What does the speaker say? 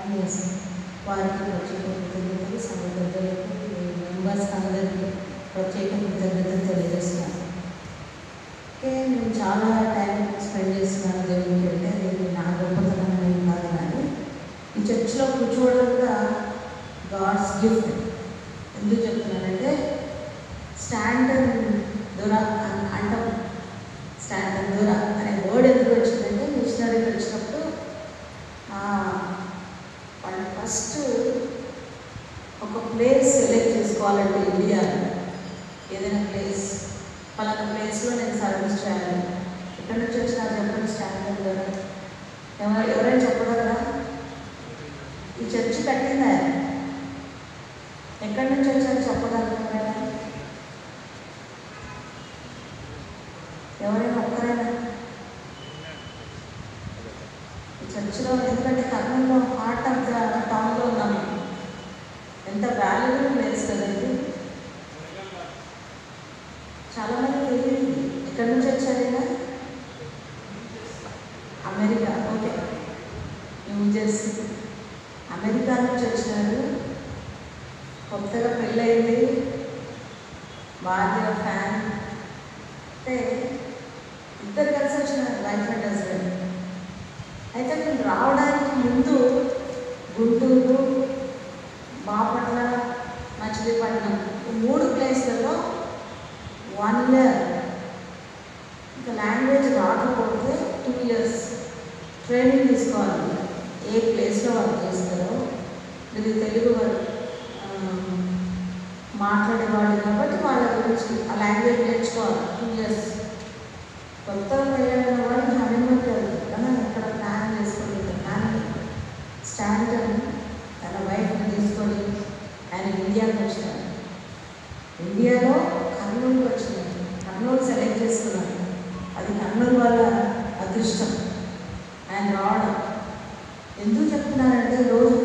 yes వారికి ప్రత్యేక కృతజ్ఞతలు సంఘ పెద్దలకు మెంబర్స్ అందరికీ ప్రత్యేక కృతజ్ఞతలు తెలియజేస్తున్నాను ఓకే నేను చాలా టైం స్పెండ్ చేస్తున్నాను దేవునికి అంటే అది నా గొప్పతనం ఏం కాదు కానీ ఈ చర్చిలో కూర్చోవడం కూడా గాడ్స్ గిఫ్ట్ ఎందుకు చెప్తున్నానంటే స్టాండర్డ్ దొర అన్- అంటాం స్టాండర్డ్ దొర అనే వర్డ్ ఎందుకు వచ్చిందంటే మిషనరీకి వచ్చినప్పుడు ఆ, వాళ్ళు ఫస్ట్ ఒక ప్లేస్ సెలెక్ట్ చేసుకోవాలంటే ఇండియాలో ఏదైనా ప్లేస్ పలానా ప్లేస్లో నేను సర్వీస్ చేయాలి ఎక్కడి నుంచి వచ్చినా చెప్పండి స్టాండర్డ్ దొర ఎవరు ఎవరైనా చెప్పగలరా ఈ చర్చి కట్టింది ఆయన ఎక్కడి నుంచి వచ్చారో చెప్పగలుగుతారా ఎవరైనా ఒక్కరైనా ఈ చర్చిలో ఎందుకంటే కర్నూలులో హార్ట్ ఆఫ్ ద టౌన్లో ఉన్నాము ఎంత వాల్యుబుల్ ప్లేస్ కదా ఇది చాలా మంది తెలియదు ఎక్కడి నుంచి వచ్చారైనా America okay New Jersey America నుంచి వచ్చినారు కొత్తగా పెళ్ళయింది భార్య ఫ్యాన్ అంటే ఇద్దరు కలిసి వచ్చిన వైఫ్ అండ్ హస్బెండ్ అయితే నేను రావడానికి ముందు గుంటూరు బాపట్ల మచిలీపట్నం ఈ మూడు ప్లేస్లలో వన్ ఇయర్ ఇంకా లాంగ్వేజ్ రాకపోతే టూ ఇయర్స్ ట్రైనింగ్ తీసుకోవాలి ఏ ప్లేస్లో వర్క్ చేస్తారో ఇది తెలుగు వర్క్ మాట్లాడేవాళ్ళు కాబట్టి వాళ్ళ గురించి ఆ లాంగ్వేజ్ నేర్చుకోవాలి టూ ఇయర్స్ కొత్తగా వెళ్ళిన వాళ్ళు హనీమూన్ వెళ్తారు కానీ ఎక్కడ ప్లాన్ చేసుకోలేదు కానీ స్టాండర్డ్ తన వైఫ్ని తీసుకొని ఆయన ఇండియాకి వచ్చినారు ఇండియాలో కర్నూలుకి వచ్చినారు కర్నూలు సెలెక్ట్ చేసుకున్నారు అది కర్నూలు వాళ్ళ అదృష్టం ఆయన రావడం ఎందుకు చెప్తున్నారంటే రోజు